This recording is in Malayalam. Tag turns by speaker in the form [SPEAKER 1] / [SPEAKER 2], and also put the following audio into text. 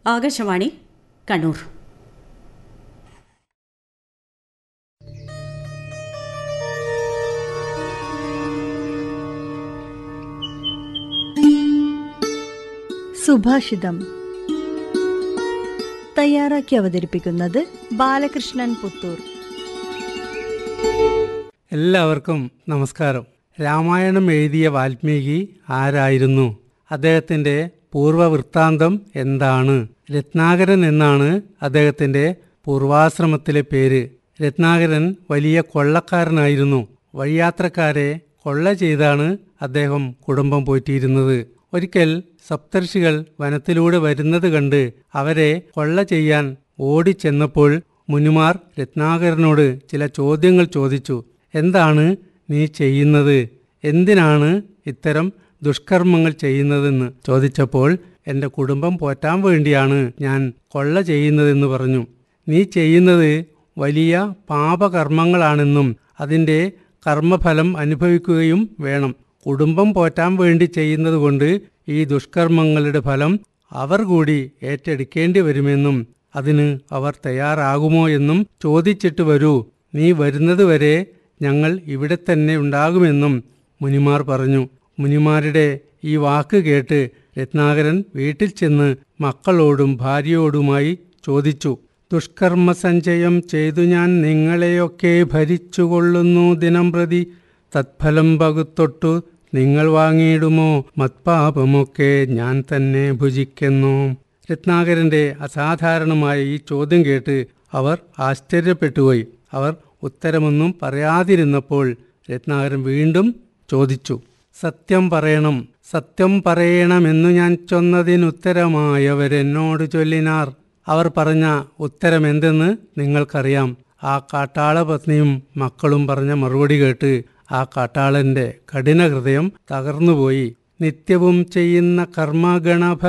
[SPEAKER 1] ആകാശവാണി കണ്ണൂർ
[SPEAKER 2] സുഭാഷിതം തയ്യാറാക്കി അവതരിപ്പിക്കുന്നത് ബാലകൃഷ്ണൻ പുത്തൂർ
[SPEAKER 3] എല്ലാവർക്കും നമസ്കാരം രാമായണം എഴുതിയ വാൽമീകി ആരായിരുന്നു അദ്ദേഹത്തിൻ്റെ പൂർവവൃത്താന്തം എന്താണ് രത്നാകരൻ എന്നാണ് അദ്ദേഹത്തിൻ്റെ പൂർവാശ്രമത്തിലെ പേര് രത്നാകരൻ വലിയ കൊള്ളക്കാരനായിരുന്നു വഴിയാത്രക്കാരെ കൊള്ള ചെയ്താണ് അദ്ദേഹം കുടുംബം പോറ്റിയിരുന്നത് ഒരിക്കൽ സപ്തർഷികൾ വനത്തിലൂടെ വരുന്നത് കണ്ട് അവരെ കൊള്ള ചെയ്യാൻ ഓടിച്ചെന്നപ്പോൾ മുനിമാർ രത്നാകരനോട് ചില ചോദ്യങ്ങൾ ചോദിച്ചു എന്താണ് നീ ചെയ്യുന്നത് എന്തിനാണ് ഇത്തരം ദുഷ്കർമ്മങ്ങൾ ചെയ്യുന്നതെന്ന് ചോദിച്ചപ്പോൾ എൻ്റെ കുടുംബം പോറ്റാൻ വേണ്ടിയാണ് ഞാൻ കൊള്ള ചെയ്യുന്നതെന്ന് പറഞ്ഞു നീ ചെയ്യുന്നത് വലിയ പാപകർമ്മങ്ങളാണെന്നും അതിൻ്റെ കർമ്മഫലം അനുഭവിക്കുകയും വേണം കുടുംബം പോറ്റാൻ വേണ്ടി ചെയ്യുന്നത് കൊണ്ട് ഈ ദുഷ്കർമ്മങ്ങളുടെ ഫലം അവർ കൂടി ഏറ്റെടുക്കേണ്ടി വരുമെന്നും അതിന് അവർ തയ്യാറാകുമോ എന്നും ചോദിച്ചിട്ട് വരൂ നീ വരുന്നതുവരെ ഞങ്ങൾ ഇവിടെ തന്നെ ഉണ്ടാകുമെന്നും മുനിമാർ പറഞ്ഞു മുനിമാരുടെ ഈ വാക്ക് കേട്ട് രത്നാകരൻ വീട്ടിൽ ചെന്ന് മക്കളോടും ഭാര്യയോടുമായി ചോദിച്ചു ദുഷ്കർമ്മ സഞ്ചയം ചെയ്തു ഞാൻ നിങ്ങളെയൊക്കെ ഭരിച്ചുകൊള്ളുന്നു ദിനം പ്രതി തത്ഫലം പകുത്തൊട്ടു നിങ്ങൾ വാങ്ങിയിടുമോ മത്പാപമൊക്കെ ഞാൻ തന്നെ ഭുജിക്കുന്നു രത്നാകരന്റെ അസാധാരണമായ ഈ ചോദ്യം കേട്ട് അവർ ആശ്ചര്യപ്പെട്ടുപോയി അവർ ഉത്തരമൊന്നും പറയാതിരുന്നപ്പോൾ രത്നാകരൻ വീണ്ടും ചോദിച്ചു സത്യം പറയണം സത്യം പറയണമെന്നു ഞാൻ ചൊന്നതിനുത്തരമായവരെന്നോട് ചൊല്ലിനാർ അവർ പറഞ്ഞ ഉത്തരമെന്തെന്ന് നിങ്ങൾക്കറിയാം ആ കാട്ടാളപത്നിയും മക്കളും പറഞ്ഞ മറുപടി കേട്ട് ആ കാട്ടാളന്റെ കഠിന ഹൃദയം തകർന്നുപോയി നിത്യവും ചെയ്യുന്ന കർമ്മഗണഫ